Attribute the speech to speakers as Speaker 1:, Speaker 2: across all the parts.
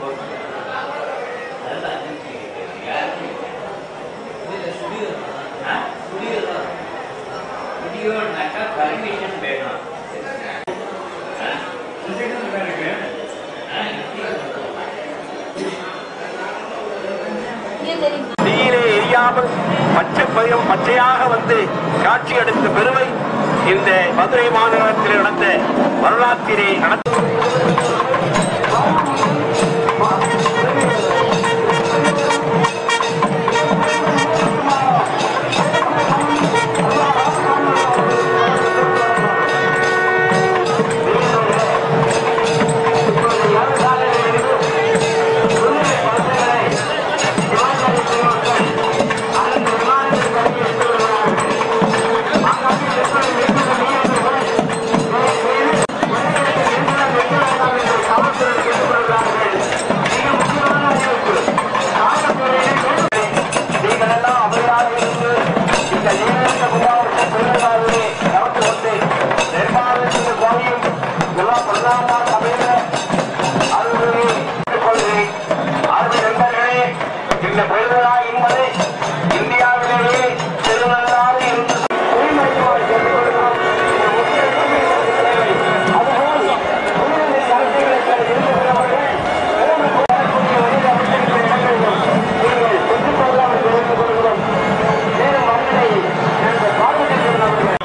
Speaker 1: Permission வேணும்
Speaker 2: தீயிலே எரியாமல் பச்சை பயம் பச்சையாக வந்து காட்சி அளித்த பெருமை இந்த மதுரை மாநகரத்தில் நடந்த வரலாற்றிலே நடந்த நீங்கள் எல்லாம் அமைதியாக இருந்து இந்த நீலகிரி குமாரத்தை பெருமாளே கலந்து கொண்டு நிர்மாணத்தின் கோயில் எல்லாம் பிரதான சபையில அருள்களை கொள்கிறேன் அருள் நண்பர்களே இந்த பெருவிழா என்பது இந்தியாவிலேயே திருநள்ளாறு இருந்து தூய்மையுமாய் கேட்டுக்கொள்கிறோம். இந்த முக்கிய தூய்மை அதுபோல் புனித கருத்துக்களை இருக்கிறவர்கள் வரக்கூடிய வழியில் அமைந்திருக்கிற இடங்களிலும் நீங்கள் சென்று கொள்ளாமல் தெரிந்து கொள்கிறோம் மேலும் மக்களை நாங்கள் பாதுகாக்கிறவர்கள்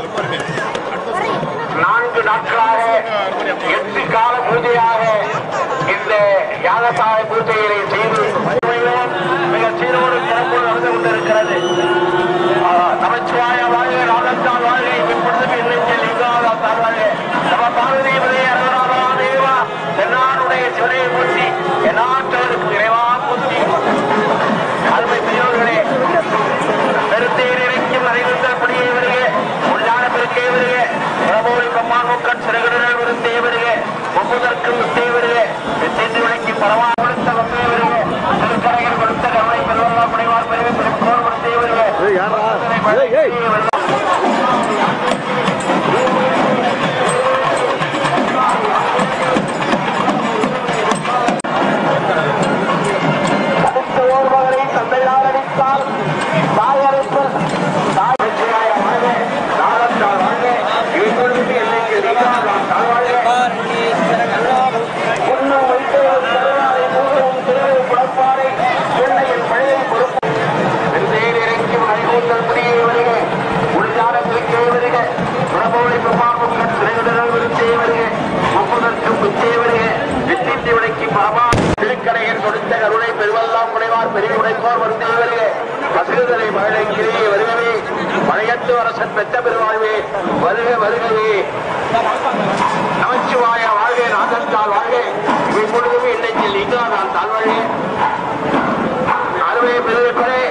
Speaker 2: நான்கு நாட்களாக எட்டு கால பூஜையாக இந்த யாகசாலை பூஜைகளை செய்து மிகவும் மிக சீரோடு சிறப்போடு நடந்து கொண்டிருக்கிறது ஆ, நமச்சிவாய வாழ்க ராமத்தால் வாழ்க இப்பொழுதும் இன்னைக்கு லிங்காதா தாழ் வாழ்க நம பார்வதி விதை அருணாதா தேவா தென்னாடுடைய சிவனையை போற்றி எந்நாட்டவருக்கு இறைவா போற்றி அருமை பெரியோர்களே பெருத்தேர் இறைக்கும் நடைபெற்ற படியே வருக உள்ளான பெருக்கே வருக பிரபோல் கம்மான் முக்கன் சிறகுடல் விருந்தே வருக ஒப்புதற்கு வித்தே வருக வித்தேந்து விளக்கி பரவா கொடுத்த வந்தே வருக திருக்கரையில் கொடுத்த கருணை பெருவல்லா படைவார் பெருமை பெருக்கோர் கொடுத்தே வருக அடுத்த ஓர்வகளை தந்தையார் அடித்தால் தாயரைப்பு தாய் வெற்றியாய வாழ்க நாளத்தால் வாழ்க இப்பொழுது என்னைக்கு நீங்காதான் தாழ்வாழ்க உன்னும் வைத்து கருணாலை மூலமும் திருவை புலப்பாறை பிள்ளையின் பழைய பொறுப்பு வெந்தேர் இறைக்கும் அழைகூந்தல் முடியே வருக உள்ஞானத்திற்கே வருக பிரபோலி பிரமாமுகன் திரையுடல் விருத்தே வருக ஒப்புதற்கும் பிச்சே வருக வெற்றிந்தி விடைக்கு பரமா திருக்கடையர் கொடுத்த கருணை பெருவெல்லாம் முனைவார் பெரிய உடைப்போர் வந்தே வருக பசுதலை மழை கிரியே வருகவே மழையத்து அரசன் பெற்ற பெருவாழ்வே வருக வருகவே நமச்சிவாய வாழ்க நாதத்தால் வாழ்க இப்பொழுதுமே இன்னைக்கு லிங்கா நான் தாழ்வாழே அருமை பெருமைப்படே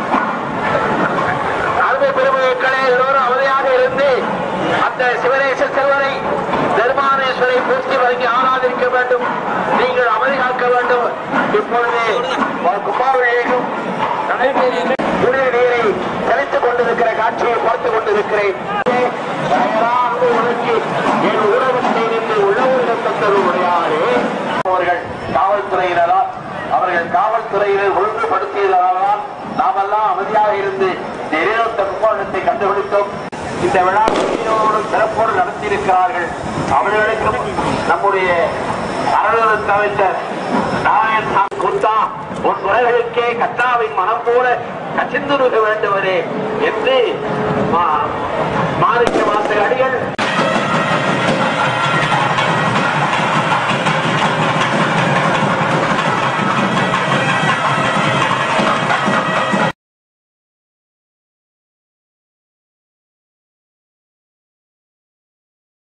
Speaker 2: அருமை பெருமைகளே எல்லோரும் அவதியாக இருந்து அந்த சிவனேச செல்வரை தர்மானேஸ்வரை பூர்த்தி வழங்கி ஆராதிக்க வேண்டும் நீங்கள் அமைதி காக்க வேண்டும் இப்பொழுது குமாரவேகம் புனித நீரை தெளித்துக் கொண்டிருக்கிற காட்சியை பார்த்துக் கொண்டிருக்கிறேன் தயாராக உனக்கு என் உறவத்தை நின்று உள்ளவர்கள் தந்தரும் உடையாரே அவர்கள் காவல்துறையினரால் அவர்கள் காவல்துறையினர் ஒழுங்குபடுத்தியதால் நாமெல்லாம் அமைதியாக இருந்து இந்த இறைவத்த கும்பாண்டத்தை கண்டுபிடித்தோம் இந்த விழா சீரோடு சிறப்போடு நடத்தியிருக்கிறார்கள் அவர்களுக்கும் நம்முடைய அரசு அமைச்சர் நாராயண் சாமி குந்தா உன் குறைகளுக்கே கத்தாவின் மனம் போல கசிந்துருக வேண்டுவரே என்று மா- மாணிக்க வாசக அடிகள்